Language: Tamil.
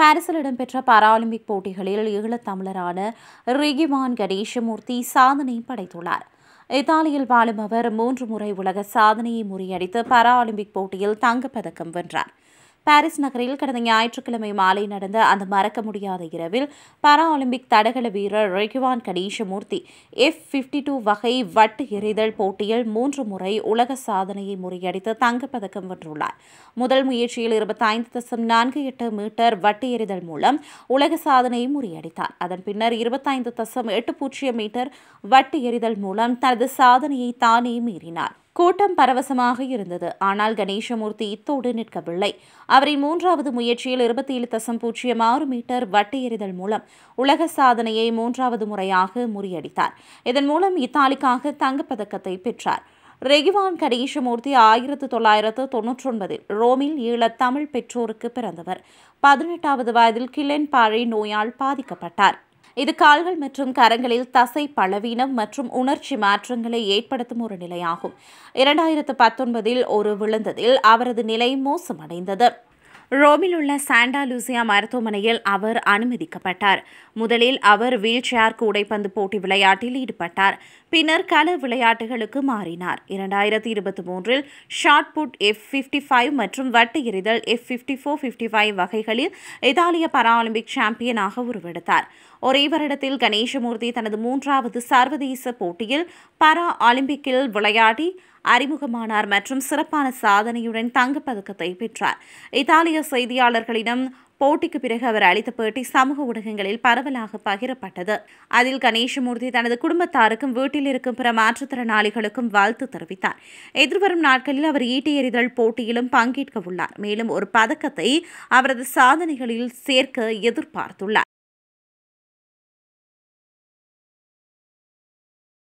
பாரிஸில் இடம்பெற்ற பாராலிம்பிக் போட்டிகளில் ஈழத்தமிழரான ரிகிவான் கணேசமூர்த்தி சாதனை படைத்துள்ளார் இத்தாலியில் வாழும் அவர் மூன்று முறை உலக சாதனையை முறியடித்து பாராலிம்பிக் போட்டியில் தங்கப்பதக்கம் வென்றார் பாரிஸ் நகரில் கடந்த ஞாயிற்றுக்கிழமை மாலை நடந்த அந்த மறக்க முடியாத இரவில் பாரா ஒலிம்பிக் தடகள வீரர் Reguvan Ganesamoorthy F fifty two வகை வட்டு எறிதல் போட்டியில் மூன்று முறை உலக சாதனையை முறியடித்து தங்கப்பதக்கம் வென்றுள்ளார் முதல் முயற்சியில் இருபத்தைந்து தசம் நான்கு எட்டு மீட்டர் வட்டு எறிதல் மூலம் உலக சாதனையை முறியடித்தார் அதன் பின்னர் இருபத்தைந்து தசம் எட்டு பூஜ்ஜியம் மீட்டர் வட்டு எறிதல் மூலம் தனது சாதனையை தானே மீறினார் கூட்டம் பரவசமாக இருந்தது ஆனால் கணேசமூர்த்தி இத்தோடு நிற்கவில்லை அவரின் மூன்றாவது முயற்சியில் இருபத்தி ஏழு தசம் பூஜ்ஜியம் ஆறு மீட்டர் வட்டு எறிதல் மூலம் உலக சாதனையை மூன்றாவது முறையாக முறியடித்தார் இதன் மூலம் இத்தாலிக்காக தங்கப்பதக்கத்தை பெற்றார் ரெகிவான் கணேசமூர்த்தி ஆயிரத்து தொள்ளாயிரத்து தொன்னூற்றி ஒன்பதில் ரோமில் ஈழத் தமிழ் பெற்றோருக்கு பிறந்தவர் பதினெட்டாவது வயதில் கிளென் பாறை நோயால் பாதிக்கப்பட்டார் இது கால்கள் மற்றும் கரங்களில் தசை பலவீனம் மற்றும் உணர்ச்சி மாற்றங்களை ஏற்படுத்தும் ஒரு நிலையாகும் இரண்டாயிரத்து பத்தொன்பதில் ஒரு விழுந்ததில் அவரது நிலை மோசமடைந்தது ரோமில் உள்ள சாண்டா லூசியா மருத்துவமனையில் அவர் அனுமதிக்கப்பட்டார் முதலில் அவர் வீல் சேர் கூடைப்பந்து போட்டி விளையாட்டில் ஈடுபட்டார் பின்னர் கல விளையாட்டுகளுக்கு மாறினார் இரண்டாயிரத்தி இருபத்தி மூன்றில் shot put F fifty five மற்றும் வட்டு எறிதல் F fifty four fifty five வகைகளில் இத்தாலிய பாராலிம்பிக் சாம்பியனாக உருவெடுத்தார் ஒரே வருடத்தில் கணேசமூர்த்தி தனது மூன்றாவது சர்வதேச போட்டியில் பாரா ஒலிம்பிக்கில் விளையாடி அறிமுகமானார் மற்றும் சிறப்பான சாதனையுடன் தங்கப்பதக்கத்தை பெற்றார் இத்தாலிய செய்தியாளர்களிடம் போட்டிக்கு பிறகு அவர் அளித்த பேட்டி சமூக ஊடகங்களில் பரவலாக பகிரப்பட்டது அதில் கணேசமூர்த்தி தனது குடும்பத்தாருக்கும் வீட்டில் இருக்கும் பிற மாற்றுத்திறனாளிகளுக்கும் வாழ்த்து தெரிவித்தார் எதிர்வரும் நாட்களில் அவர் ஈட்டி எறிதல் போட்டியிலும் பங்கேற்க உள்ளார் மேலும் ஒரு பதக்கத்தை அவரது சாதனைகளில் சேர்க்க எதிர்பார்த்துள்ளார்